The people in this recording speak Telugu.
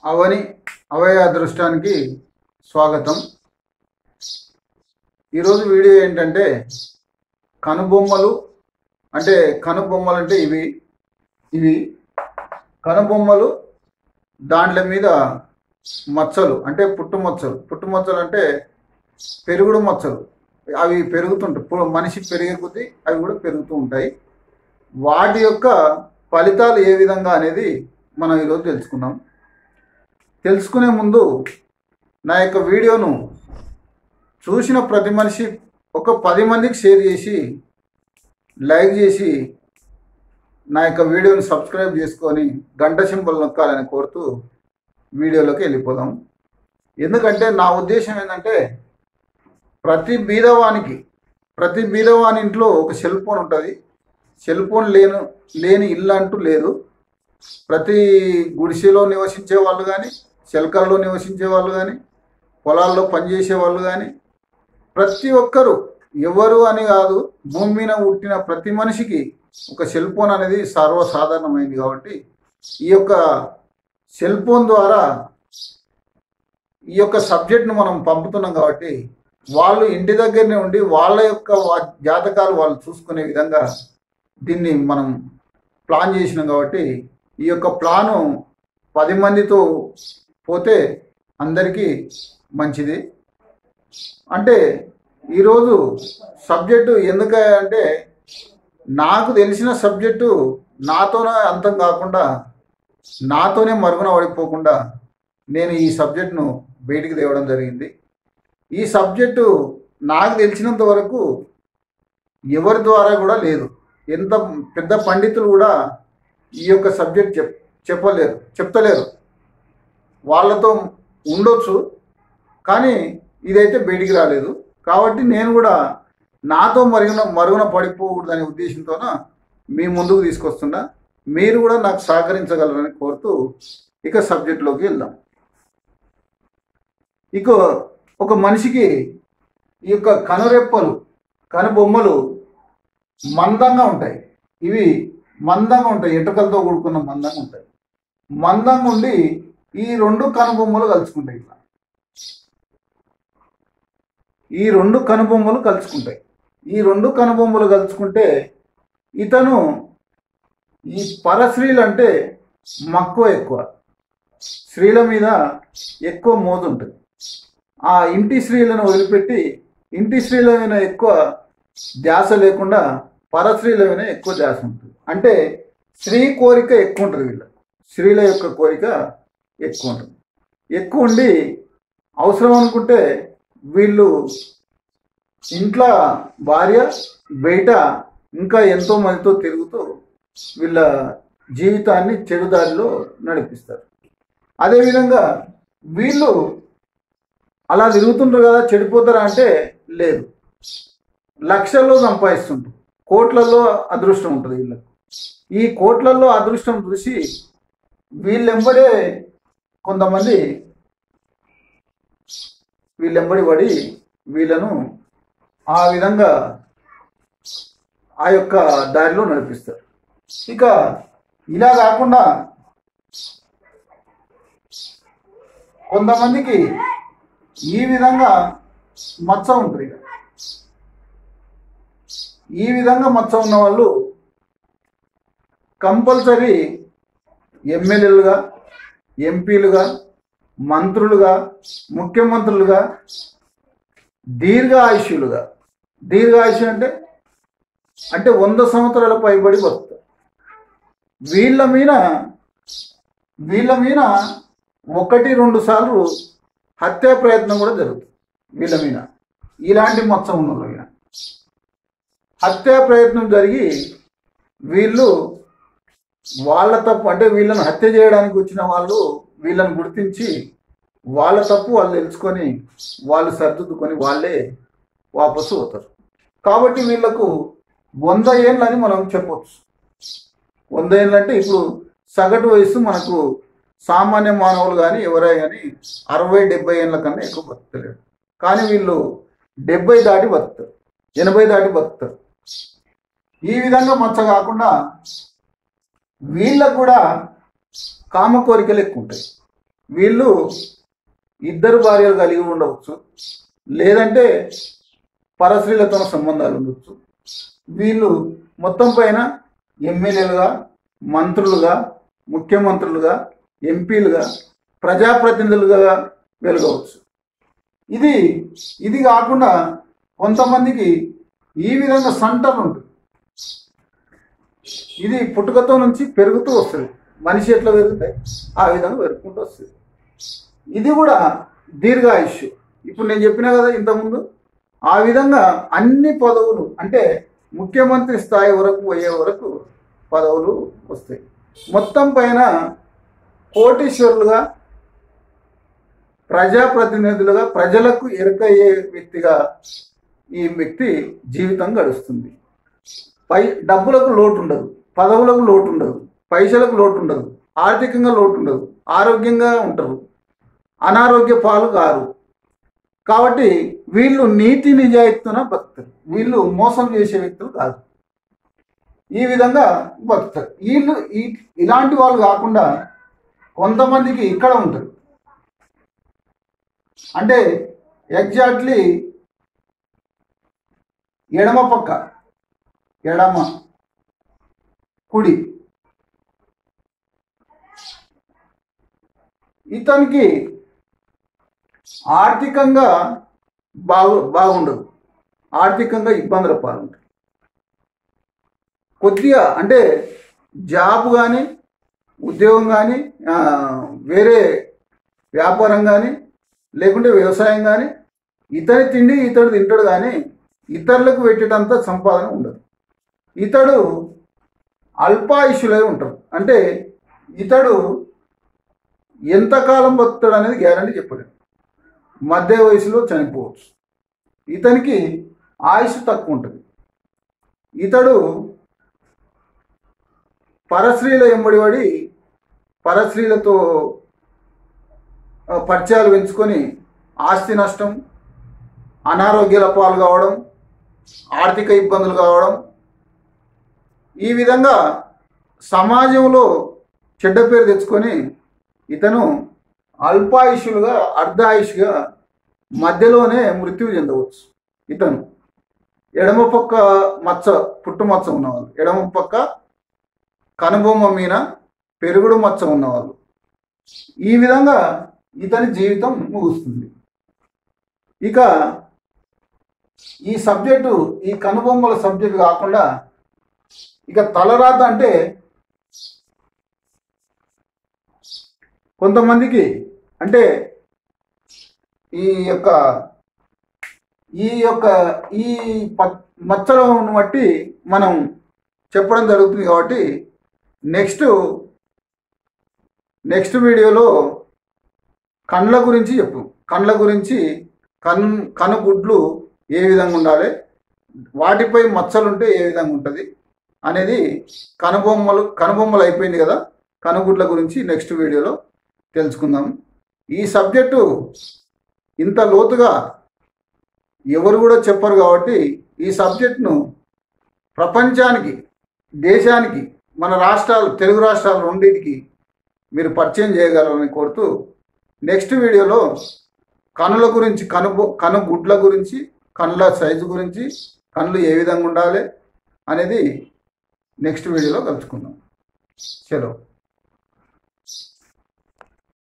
అవని అవయ అదృష్టానికి స్వాగతం ఈరోజు వీడియో ఏంటంటే కనుబొమ్మలు అంటే కనుబొమ్మలు అంటే ఇవి ఇవి కనుబొమ్మలు దాంట్ల మీద మచ్చలు అంటే పుట్టు మచ్చలు పుట్టు మచ్చలు అంటే పెరుగుడు మచ్చలు అవి పెరుగుతుంటాయి పు- మనిషి పెరిగే కొద్దీ అవి కూడా పెరుగుతూ ఉంటాయి వాటి యొక్క ఫలితాలు ఏ విధంగా అనేది మనం ఈరోజు తెలుసుకుందాం తెలుసుకునే ముందు నా యొక్క వీడియోను చూసిన ప్రతి మనిషి ఒక పది మందికి షేర్ చేసి లైక్ చేసి నా యొక్క వీడియోని సబ్స్క్రైబ్ చేసుకొని గంట సింబల్ నొక్కాలని కోరుతూ వీడియోలోకి వెళ్ళిపోదాం ఎందుకంటే నా ఉద్దేశం ఏంటంటే ప్రతి బీదవానికి ప్రతి బీదవాని ఇంట్లో ఒక సెల్ ఫోన్ ఉంటుంది సెల్ ఫోన్ లేను లేని ఇల్లు అంటూ లేదు ప్రతి గుడిసెలో నివసించే వాళ్ళు కానీ చెలకల్లో నివసించే వాళ్ళు కానీ పొలాల్లో పనిచేసే వాళ్ళు కానీ ప్రతి ఒక్కరూ ఎవరు అని కాదు భూమి మీద పుట్టిన ప్రతి మనిషికి ఒక సెల్ ఫోన్ అనేది సర్వసాధారణమైంది కాబట్టి ఈ యొక్క సెల్ ఫోన్ ద్వారా ఈ యొక్క సబ్జెక్ట్ను మనం పంపుతున్నాం కాబట్టి వాళ్ళు ఇంటి దగ్గరనే ఉండి వాళ్ళ యొక్క వా- జాతకాలు వాళ్ళు చూసుకునే విధంగా దీన్ని మనం ప్లాన్ చేసినాం కాబట్టి ఈ యొక్క ప్లాను పది మందితో పోతే అందరికీ మంచిది అంటే ఈరోజు సబ్జెక్టు ఎందుకు అంటే నాకు తెలిసిన సబ్జెక్టు నాతోనే అంతం కాకుండా నాతోనే మరుగున పడిపోకుండా నేను ఈ సబ్జెక్టును బయటికి తేవడం జరిగింది ఈ సబ్జెక్టు నాకు తెలిసినంత వరకు ఎవరి ద్వారా కూడా లేదు ఎంత పెద్ద పండితులు కూడా ఈ యొక్క సబ్జెక్ట్ చెప్ చెప్పలేరు చెప్తలేరు వాళ్ళతో ఉండొచ్చు కానీ ఇదైతే బయటికి రాలేదు కాబట్టి నేను కూడా నాతో మరుగున మరుగున పడిపోకూడదనే ఉద్దేశంతోన మీ ముందుకు తీసుకొస్తున్నా మీరు కూడా నాకు సహకరించగలరని కోరుతూ ఇక సబ్జెక్ట్లోకి వెళ్దాం ఇక ఒక మనిషికి ఈ యొక్క కనురెప్పలు కనుబొమ్మలు మందంగా ఉంటాయి ఇవి మందంగా ఉంటాయి ఎటుకలతో కూడుకున్న మందంగా ఉంటాయి మందంగా ఉండి ఈ రెండు కనుబొమ్మలు కలుసుకుంటాయి ఇట్లా ఈ రెండు కనుబొమ్మలు కలుసుకుంటాయి ఈ రెండు కనుబొమ్మలు కలుసుకుంటే ఇతను ఈ పరశ్రీలు అంటే మక్కువ ఎక్కువ స్త్రీల మీద ఎక్కువ మోజు ఉంటుంది ఆ ఇంటి స్త్రీలను వదిలిపెట్టి ఇంటి స్త్రీల మీద ఎక్కువ ధ్యాస లేకుండా పరస్త్రీల మీద ఎక్కువ ధ్యాస ఉంటుంది అంటే స్త్రీ కోరిక ఎక్కువ ఉంటుంది వీళ్ళ స్త్రీల యొక్క కోరిక ఎక్కువ ఉంటుంది ఎక్కువ ఉండి అవసరం అనుకుంటే వీళ్ళు ఇంట్లో భార్య బయట ఇంకా ఎంతో మందితో తిరుగుతూ వీళ్ళ జీవితాన్ని చెడు దారిలో నడిపిస్తారు అదేవిధంగా వీళ్ళు అలా తిరుగుతుంటారు కదా చెడిపోతారా అంటే లేదు లక్షల్లో సంపాదిస్తుంటారు కోట్లలో అదృష్టం ఉంటుంది వీళ్ళకి ఈ కోట్లలో అదృష్టం చూసి వీళ్ళెంబడే కొంతమంది వీళ్ళెంబడి పడి వీళ్ళను ఆ విధంగా ఆ యొక్క దారిలో నడిపిస్తారు ఇక ఇలా కాకుండా కొంతమందికి ఈ విధంగా మచ్చ ఉంటుంది ఇక. ఈ విధంగా మచ్చ ఉన్న వాళ్ళు కంపల్సరీ ఎమ్మెల్యేలుగా ఎంపీలుగా మంత్రులుగా ముఖ్యమంత్రులుగా దీర్ఘాయుష్యులుగా దీర్ఘాయుష్యం అంటే అంటే వంద సంవత్సరాల పైబడి బతుకుతారు వీళ్ళ మీద వీళ్ళ మీద ఒకటి రెండు సార్లు హత్యా ప్రయత్నం కూడా జరుగుతుంది వీళ్ళ మీద ఇలాంటి మచ్చ ఉన్న వాళ్ళ మీద హత్యా ప్రయత్నం జరిగి వీళ్ళు వాళ్ళ తప్పు అంటే వీళ్ళని హత్య చేయడానికి వచ్చిన వాళ్ళు వీళ్ళని గుర్తించి వాళ్ళ తప్పు వాళ్ళు తెలుసుకొని వాళ్ళు సర్దుకొని వాళ్ళే వాపసు అవుతారు కాబట్టి వీళ్ళకు వంద ఏళ్ళని మనం చెప్పొచ్చు వంద ఏళ్ళు అంటే ఇప్పుడు సగటు వయసు మనకు సామాన్య మానవులు కానీ ఎవరే కానీ అరవై డెబ్బై ఏళ్ళ కన్నా ఎక్కువ బతుకుతలేరు కానీ వీళ్ళు డెబ్బై దాటి బతుకుతారు ఎనభై దాటి బతుకుతారు ఈ విధంగా మచ్చ కాకుండా వీళ్ళకు కూడా కామ కోరికలు ఎక్కువ ఉంటాయి వీళ్ళు ఇద్దరు భార్యలు కలిగి ఉండవచ్చు లేదంటే పరస్త్రీలతో సంబంధాలు ఉండొచ్చు వీళ్ళు మొత్తం పైన ఎమ్మెల్యేలుగా మంత్రులుగా ముఖ్యమంత్రులుగా ఎంపీలుగా ప్రజాప్రతినిధులుగా వెలగవచ్చు ఇది ఇది కాకుండా కొంతమందికి ఈ విధంగా సంటలు ఉంటుంది ఇది పుట్టుకతో నుంచి పెరుగుతూ వస్తుంది మనిషి ఎట్లా పెరుగుతాయి ఆ విధంగా పెరుగుకుంటూ వస్తుంది ఇది కూడా దీర్ఘాయుష్యు ఇప్పుడు నేను చెప్పినా కదా ఇంతకుముందు ఆ విధంగా అన్ని పదవులు అంటే ముఖ్యమంత్రి స్థాయి వరకు పోయే వరకు పదవులు వస్తాయి మొత్తం పైన కోటీశ్వరులుగా ప్రజాప్రతినిధులుగా ప్రజలకు ఎరుకయ్యే వ్యక్తిగా ఈ వ్యక్తి జీవితం గడుస్తుంది పై డబ్బులకు లోటు ఉండదు పదవులకు లోటు ఉండదు పైసలకు లోటు ఉండదు ఆర్థికంగా లోటు ఉండదు ఆరోగ్యంగా ఉంటారు అనారోగ్య పాలు కారు కాబట్టి వీళ్ళు నీతి నిజాయితీన బతుకుతారు వీళ్ళు మోసం చేసే వ్యక్తులు కాదు ఈ విధంగా బతుకుతారు వీళ్ళు ఈ ఇలాంటి వాళ్ళు కాకుండా కొంతమందికి ఇక్కడ ఉంటుంది అంటే ఎగ్జాక్ట్లీ ఎడమ పక్క ఎడమ కుడి ఇతనికి ఆర్థికంగా బాగు బాగుండదు ఆర్థికంగా ఇబ్బందుల పాలుంటాయి కొద్దిగా అంటే జాబ్ కానీ ఉద్యోగం కానీ వేరే వ్యాపారం కానీ లేకుంటే వ్యవసాయం కానీ ఇతని తిండి ఇతడు తింటాడు కానీ ఇతరులకు పెట్టేటంత సంపాదన ఉండదు ఇతడు అల్పాయుషులై ఉంటారు అంటే ఇతడు ఎంతకాలం బతుకుతాడు అనేది గ్యారంటీ చెప్పలేడు మధ్య వయసులో చనిపోవచ్చు ఇతనికి ఆయుష్ తక్కువ ఉంటుంది ఇతడు పరశ్రీల ఎంబడిపడి పరశ్రీలతో ఆ, పరిచయాలు పెంచుకొని ఆస్తి నష్టం అనారోగ్యాల పాలు కావడం ఆర్థిక ఇబ్బందులు కావడం ఈ విధంగా సమాజంలో చెడ్డ పేరు తెచ్చుకొని ఇతను అల్పాయుషులుగా అర్ధాయుషుగా మధ్యలోనే మృత్యువు చెందవచ్చు ఇతను ఎడమ పక్క మచ్చ పుట్టు మచ్చ ఉన్నవాళ్ళు ఎడమ పక్క కనుబొమ్మ మీద పెరుగుడు మచ్చ ఉన్నవాళ్ళు ఈ విధంగా ఇతని జీవితం ముగుస్తుంది ఇక ఈ సబ్జెక్టు ఈ కనుబొమ్మల సబ్జెక్టు కాకుండా ఇక తలరాత అంటే కొంతమందికి అంటే ఈ యొక్క ఈ యొక్క ఈ ప- మచ్చలను బట్టి మనం చెప్పడం జరుగుతుంది కాబట్టి నెక్స్ట్ నెక్స్ట్ వీడియోలో కండ్ల గురించి చెప్పు కండ్ల గురించి కన్ కనుగుడ్లు ఏ విధంగా ఉండాలి వాటిపై మచ్చలు ఉంటే ఏ విధంగా ఉంటుంది అనేది కనుబొమ్మలు కనుబొమ్మలు అయిపోయింది కదా కనుగుడ్ల గురించి నెక్స్ట్ వీడియోలో తెలుసుకుందాం ఈ సబ్జెక్టు ఇంత లోతుగా ఎవరు కూడా చెప్పరు కాబట్టి ఈ సబ్జెక్ట్ను ప్రపంచానికి దేశానికి మన రాష్ట్రాలు తెలుగు రాష్ట్రాలు రెండింటికి మీరు పరిచయం చేయగలరని కోరుతూ నెక్స్ట్ వీడియోలో కనుల గురించి కను కనుగుడ్ల గురించి కనుల సైజు గురించి కళ్ళు ఏ విధంగా ఉండాలి అనేది నెక్స్ట్ వీడియోలో కలుసుకుందాం సెలవు